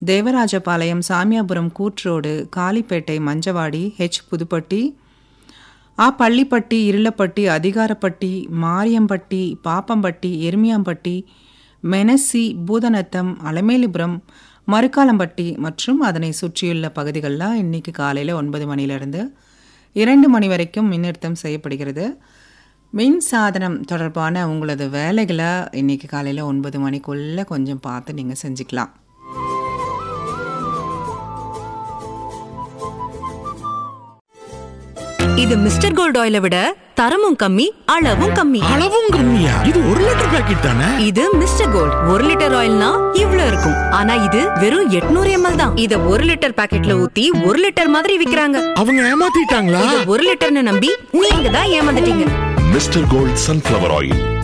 தேவராஜபாளையம் சாமியாபுரம் கூட்ரோடு காலிப்பேட்டை மஞ்சவாடி ஹெச் புதுப்பட்டி ஆ பள்ளிப்பட்டி இருளப்பட்டி அதிகாரப்பட்டி மாரியம்பட்டி பாப்பம்பட்டி எருமியாம்பட்டி மெனசி பூதநத்தம் அலமேலிபுரம் மறுக்காலம்பட்டி மற்றும் அதனை சுற்றியுள்ள பகுதிகளில் இன்னைக்கு காலையில் ஒன்பது மணியிலிருந்து இரண்டு மணி வரைக்கும் மின்னிறுத்தம் செய்யப்படுகிறது மின் சாதனம் தொடர்பான உங்களது வேலைகளை இன்னைக்கு காலையில் ஒன்பது மணிக்குள்ளே கொஞ்சம் பார்த்து நீங்கள் செஞ்சுக்கலாம் இது மிஸ்டர் கோல்ட் ஆயிலை விட தரமும் கம்மி அளவும் கம்மி அளவும் கம்மியா இது ஒரு லிட்டர் பாக்கெட் தானே இது மிஸ்டர் கோல்ட் ஒரு லிட்டர் ஆயில்னா இவ்ளோ இருக்கும் ஆனா இது வெறும் 800 எம்எல் தான் இத ஒரு லிட்டர் பாக்கெட்ல ஊத்தி ஒரு லிட்டர் மாதிரி விக்கிறாங்க அவங்க ஏமாத்திட்டாங்களா இத ஒரு லிட்டர்னு நம்பி நீங்க தான் ஏமாந்துட்டீங்க மிஸ்டர் கோல்ட் சன்ஃப்ளவர் ஆயில்